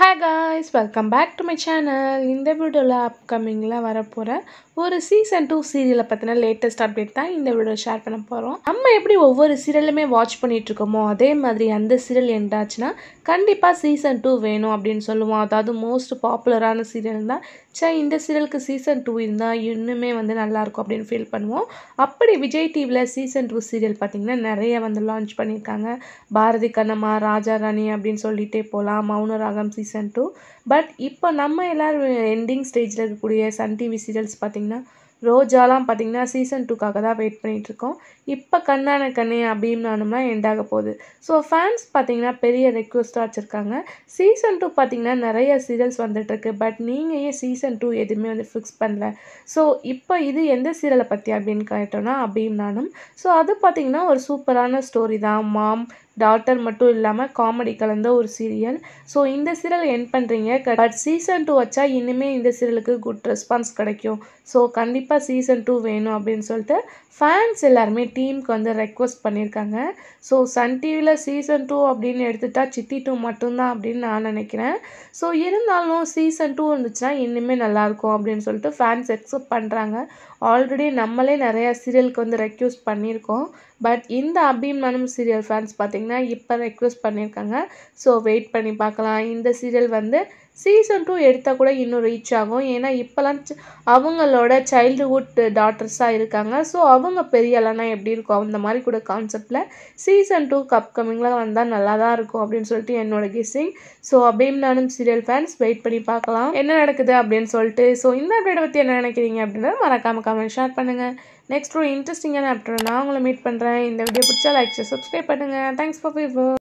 hi guys welcome back to my channel இந்த வீடியோவில் அப்கமிங்கில் வரப்போகிற ஒரு சீசன் டூ சீரியலை பற்றின லேட்டஸ்ட் அப்டேட் தான் இந்த வீடியோ ஷேர் பண்ண போகிறோம் நம்ம எப்படி ஒவ்வொரு சீரியலுமே வாட்ச் பண்ணிட்டு இருக்கோமோ அதே மாதிரி அந்த சீரியல் எண்டாச்சுன்னா கண்டிப்பாக சீசன் டூ வேணும் அப்படின்னு சொல்லுவோம் அதாவது மோஸ்ட் பாப்புலரான சீரியல் தான் சே இந்த சீரியலுக்கு சீசன் டூ இருந்தால் இன்னுமே வந்து நல்லாயிருக்கும் அப்படின்னு ஃபீல் பண்ணுவோம் அப்படி விஜய் டிவியில் சீசன் டூ சீரியல் பார்த்திங்கன்னா நிறைய வந்து லான்ச் பண்ணியிருக்காங்க பாரதி கண்ணம்மா ராஜா ராணி அப்படின்னு சொல்லிட்டே போகலாம் மௌனராகம் சீசன் டூ பட் இப்போ நம்ம எல்லோரும் எண்டிங் ஸ்டேஜில் இருக்கக்கூடிய சன் டிவி சீரியல்ஸ் பார்த்திங்கன்னா ரோஜாலாம் பார்த்திங்கன்னா சீசன் டூக்காக தான் வெயிட் பண்ணிகிட்ருக்கோம் இப்போ கண்ணான கண்ணே அபிமானம்லாம் எண்ட் ஆக போகுது ஸோ ஃபேன்ஸ் பார்த்திங்கன்னா பெரிய ரெக்வஸ்ட்டாக வச்சுருக்காங்க சீசன் டூ பார்த்திங்கன்னா நிறைய சீரியல்ஸ் வந்துட்டுருக்கு பட் நீங்கள் ஏன் சீசன் டூ எதுவுமே வந்து ஃபிக்ஸ் பண்ணல ஸோ இப்போ இது எந்த சீரியலை பற்றி அப்படின்னு கேட்டோன்னா அபிமானம் ஸோ அது பார்த்திங்கன்னா ஒரு சூப்பரான ஸ்டோரி தான் மாம் டாட்டர் மட்டும் இல்லாமல் காமெடி கலந்த ஒரு சீரியல் ஸோ இந்த சீரியல் என் பண்ணுறீங்க பட் சீசன் டூ வச்சா இனிமே இந்த சீரியலுக்கு குட் ரெஸ்பான்ஸ் கிடைக்கும் ஸோ கண்டிப்பாக சீசன் டூ வேணும் அப்படின்னு சொல்லிட்டு ஃபேன்ஸ் எல்லாருமே டீமுக்கு வந்து ரெக்வஸ்ட் பண்ணியிருக்காங்க ஸோ சன் டிவியில் சீசன் டூ அப்படின்னு எடுத்துட்டா சித்தி டூ மட்டும்தான் அப்படின்னு நான் நினைக்கிறேன் ஸோ இருந்தாலும் சீசன் டூ இருந்துச்சுன்னா இன்னுமே நல்லாயிருக்கும் அப்படின்னு சொல்லிட்டு ஃபேன்ஸ் எக்ஸப்ட் பண்ணுறாங்க ஆல்ரெடி நம்மளே நிறையா சீரியலுக்கு வந்து ரெக்வஸ்ட் பண்ணியிருக்கோம் பட் இந்த அபிமானம் சீரியல் ஃபேன்ஸ் பார்த்திங்கன்னா இப்போ ரெக்வஸ்ட் பண்ணியிருக்காங்க ஸோ வெயிட் பண்ணி பார்க்கலாம் இந்த சீரியல் வந்து சீசன் டூ எடுத்தால் கூட இன்னும் ரீச் ஆகும் ஏன்னா இப்போலாம் அவங்களோட சைல்டுஹுட் டாட்டர்ஸாக இருக்காங்க ஸோ அவங்க பெரியலனா எப்படி இருக்கும் அந்த மாதிரி கூட கான்செப்டில் சீசன் டூ அப்கமிங்கில் வந்தால் நல்லா தான் இருக்கும் அப்படின்னு சொல்லிட்டு என்னோட guessing so Abhimanam serial fans wait பண்ணி பார்க்கலாம் என்ன நடக்குது அப்படின்னு சொல்லிட்டு ஸோ இந்த அப்டேட்டை பற்றி என்ன நினைக்கிறீங்க அப்படின்றத மறக்காமல் கமெண்ட் ஷேர் பண்ணுங்கள் நெக்ஸ்ட் ஒரு இன்ட்ரெஸ்டிங்கான அப்டேட் நான் உங்களை மீட் பண்ணுறேன் இந்த வீடியோ பிடிச்சா லைக் சப்ஸ்கிரைப் பண்ணுங்கள் தேங்க்ஸ் ஃபார்